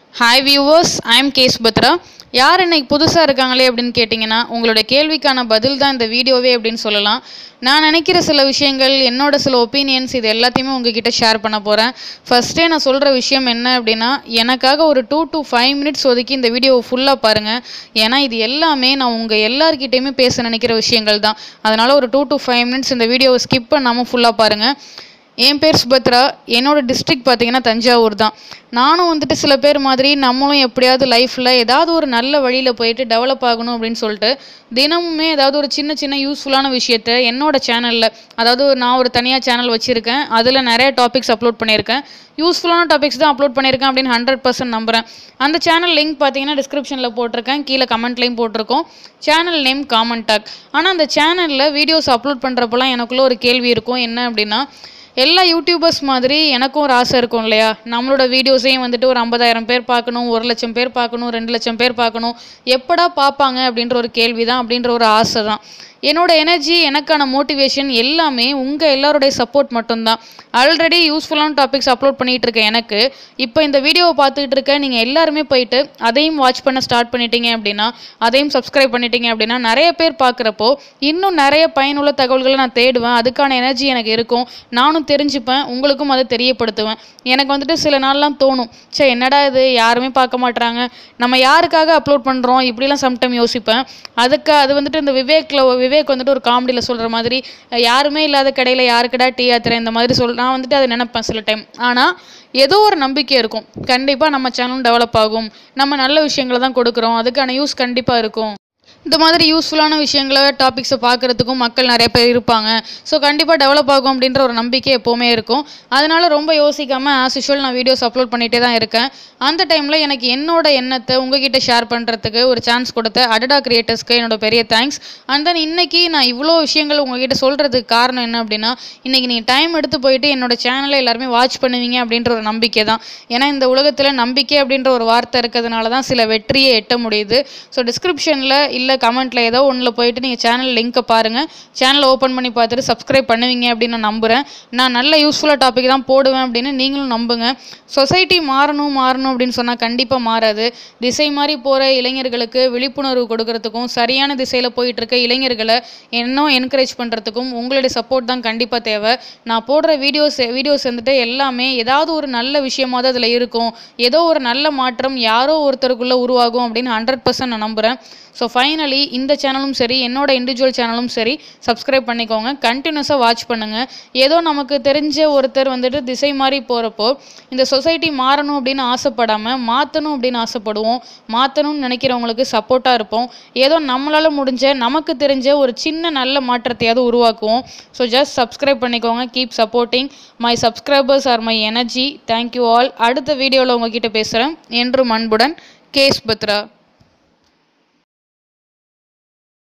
hi viewers I'm கேஸ் பத்ரா யார் இன்னைக்கு புதுசாக இருக்காங்களே அப்படின்னு கேட்டிங்கன்னா உங்களோட கேள்விக்கான பதில் தான் இந்த வீடியோவே அப்படின்னு சொல்லலாம் நான் நினைக்கிற சில விஷயங்கள் என்னோட சில ஒப்பீனியன்ஸ் இது எல்லாத்தையுமே உங்ககிட்ட ஷேர் பண்ண போகிறேன் ஃபஸ்ட்டே நான் சொல்கிற விஷயம் என்ன அப்படின்னா எனக்காக ஒரு டூ to ஃபைவ் மினிட்ஸ் ஒதுக்கி இந்த வீடியோவை ஃபுல்லாக பாருங்கள் ஏன்னா இது எல்லாமே நான் உங்கள் எல்லார்கிட்டேயுமே பேச நினைக்கிற விஷயங்கள் தான் அதனால் ஒரு டூ to ஃபைவ் மினிட்ஸ் இந்த வீடியோவை ஸ்கிப் பண்ணாமல் ஃபுல்லாக பாருங்கள் என் பேர் சுபத்ரா என்னோட டிஸ்ட்ரிக்ட் பார்த்தீங்கன்னா தஞ்சாவூர் தான் நானும் வந்துட்டு சில பேர் மாதிரி நம்மளும் எப்படியாவது லைஃப்பில் ஏதாவது ஒரு நல்ல வழியில் போயிட்டு டெவலப் ஆகணும் அப்படின்னு சொல்லிட்டு தினமுமே ஏதாவது ஒரு சின்ன சின்ன யூஸ்ஃபுல்லான விஷயத்த என்னோட சேனலில் அதாவது நான் ஒரு தனியாக சேனல் வச்சுருக்கேன் அதில் நிறைய டாபிக்ஸ் அப்லோட் பண்ணியிருக்கேன் யூஸ்ஃபுல்லான டாபிக்ஸ் தான் அப்லோட் பண்ணியிருக்கேன் அப்படின்னு ஹண்ட்ரட் பர்சன்ட் நம்புகிறேன் அந்த சேனல் லிங்க் பார்த்தீங்கன்னா டிஸ்கிரிப்ஷனில் போட்டிருக்கேன் கீழே கமெண்ட்லேயும் போட்டிருக்கோம் சேனல் நேம் காமன் டாக் ஆனால் அந்த சேனலில் வீடியோஸ் அப்லோட் பண்ணுறப்பெல்லாம் எனக்குள்ள ஒரு கேள்வி இருக்கும் என்ன அப்படின்னா எல்லா யூடியூபர்ஸ் மாதிரி எனக்கும் ஒரு ஆசை இருக்கும் இல்லையா நம்மளோட வீடியோஸையும் வந்துட்டு ஒரு ஐம்பதாயிரம் பேர் பார்க்கணும் ஒரு லட்சம் பேர் பார்க்கணும் ரெண்டு லட்சம் பேர் பார்க்கணும் எப்படா பார்ப்பாங்க அப்படின்ற ஒரு கேள்வி தான் அப்படின்ற ஒரு ஆசை தான் என்னோட எனர்ஜி எனக்கான மோட்டிவேஷன் எல்லாமே உங்கள் எல்லாருடைய சப்போர்ட் மட்டும்தான் ஆல்ரெடி யூஸ்ஃபுல்லான டாபிக்ஸ் அப்லோட் பண்ணிகிட்டு இருக்கேன் எனக்கு இப்போ இந்த வீடியோவை பார்த்துக்கிட்டு இருக்க நீங்கள் எல்லாருமே போயிட்டு அதையும் வாட்ச் பண்ண ஸ்டார்ட் பண்ணிட்டீங்க அப்படின்னா அதையும் சப்ஸ்கிரைப் பண்ணிட்டீங்க அப்படின்னா நிறைய பேர் பார்க்குறப்போ இன்னும் நிறைய பயனுள்ள தகவல்களை நான் தேடுவேன் அதுக்கான எனர்ஜி எனக்கு இருக்கும் நானும் தெரிஞ்சுப்பேன் உங்களுக்கும் அதை தெரியப்படுத்துவேன் எனக்கு வந்துட்டு சில நாள்லாம் தோணும் சே என்னடா இது யாருமே பார்க்க மாட்றாங்க நம்ம யாருக்காக அப்லோட் பண்ணுறோம் இப்படிலாம் சம்டைம் யோசிப்பேன் அதுக்கு அது வந்துட்டு இந்த விவேக்கில் விவேக் வந்துட்டு ஒரு காமெடியில் சொல்கிற மாதிரி அஹ் யாருமே இல்லாத கடையில் யாருக்கடா டீ ஆத்துறேன் இந்த மாதிரி சொல் நான் வந்துட்டு அதை நினைப்பேன் சில டைம் ஆனால் ஏதோ ஒரு நம்பிக்கை இருக்கும் கண்டிப்பாக நம்ம சேனலும் டெவலப் ஆகும் நம்ம நல்ல விஷயங்களை தான் கொடுக்குறோம் அதுக்கான யூஸ் கண்டிப்பாக இருக்கும் இந்த மாதிரி யூஸ்ஃபுல்லான விஷயங்களை டாபிக்ஸை பார்க்குறதுக்கும் மக்கள் நிறைய பேர் இருப்பாங்க ஸோ கண்டிப்பாக டெவலப் ஆகும் அப்படின்ற ஒரு நம்பிக்கை எப்போவுமே இருக்கும் அதனால ரொம்ப யோசிக்காமல் ஆஸ் யூஷுவல் நான் வீடியோஸ் அப்லோட் பண்ணிகிட்டே தான் இருக்கேன் அந்த டைமில் எனக்கு என்னோட எண்ணத்தை உங்ககிட்ட ஷேர் பண்ணுறதுக்கு ஒரு சான்ஸ் கொடுத்த அடடா கிரியேட்டர்ஸ்க்கு என்னோட பெரிய தேங்க்ஸ் அண்ட் தென் இன்னைக்கு நான் இவ்வளோ விஷயங்கள் உங்ககிட்ட சொல்கிறதுக்கு காரணம் என்ன அப்படின்னா இன்னைக்கு நீங்கள் டைம் எடுத்து போயிட்டு என்னோட சேனலை எல்லாருமே வாட்ச் பண்ணுவீங்க அப்படின்ற ஒரு நம்பிக்கை தான் ஏன்னா இந்த உலகத்தில் நம்பிக்கை அப்படின்ற ஒரு வார்த்தை இருக்கிறதுனால தான் சில வெற்றியை எட்ட முடியுது ஸோ டிஸ்கிரிப்ஷனில் இல்லை கமெண்ட்டில் ஏதோ ஒன்றில் போயிட்டு நீங்கள் சேனல் லிங்க்கை பாருங்கள் சேனலை ஓப்பன் பண்ணி பார்த்துட்டு சப்ஸ்கிரைப் பண்ணுவீங்க அப்படின்னு நான் நம்புகிறேன் நான் நல்ல யூஸ்ஃபுல்லாக டாபிக் தான் போடுவேன் அப்படின்னு நீங்களும் நம்புங்க சொசைட்டி மாறணும் மாறணும் அப்படின்னு சொன்னால் கண்டிப்பாக மாறாது திசை மாறி போகிற இளைஞர்களுக்கு விழிப்புணர்வு கொடுக்கறதுக்கும் சரியான திசையில் போயிட்டு இருக்க இளைஞர்களை இன்னும் என்கரேஜ் பண்ணுறதுக்கும் உங்களுடைய சப்போர்ட் தான் கண்டிப்பாக தேவை நான் போடுற வீடியோஸ் வீடியோஸ் வந்துட்டு எல்லாமே ஏதாவது ஒரு நல்ல விஷயமா தான் அதில் இருக்கும் ஏதோ ஒரு நல்ல மாற்றம் யாரோ ஒருத்தருக்குள்ளே உருவாகும் அப்படின்னு ஹண்ட்ரட் பர்சன்ட் நான் நம்புகிறேன் ஸோ ஃபைனலி இந்த சேனலும் சரி என்னோட இண்டிவிஜுவல் சேனலும் சரி சப்ஸ்கிரைப் பண்ணிக்கோங்க கண்டினியூஸாக வாட்ச் பண்ணுங்கள் ஏதோ நமக்கு தெரிஞ்ச ஒருத்தர் வந்துட்டு திசை மாறி போகிறப்போ இந்த சொசைட்டி மாறணும் அப்படின்னு ஆசைப்படாமல் மாற்றணும் அப்படின்னு ஆசைப்படுவோம் மாற்றணும்னு நினைக்கிறவங்களுக்கு சப்போர்ட்டாக இருப்போம் ஏதோ நம்மளால் முடிஞ்ச நமக்கு தெரிஞ்ச ஒரு சின்ன நல்ல மாற்றத்தையாவது உருவாக்குவோம் ஸோ ஜஸ்ட் சப்ஸ்கிரைப் பண்ணிக்கோங்க keep supporting my subscribers are my energy thank you all அடுத்த வீடியோவில் உங்ககிட்ட பேசுகிறேன் என்றும் அன்புடன் கேஸ் பத்ரா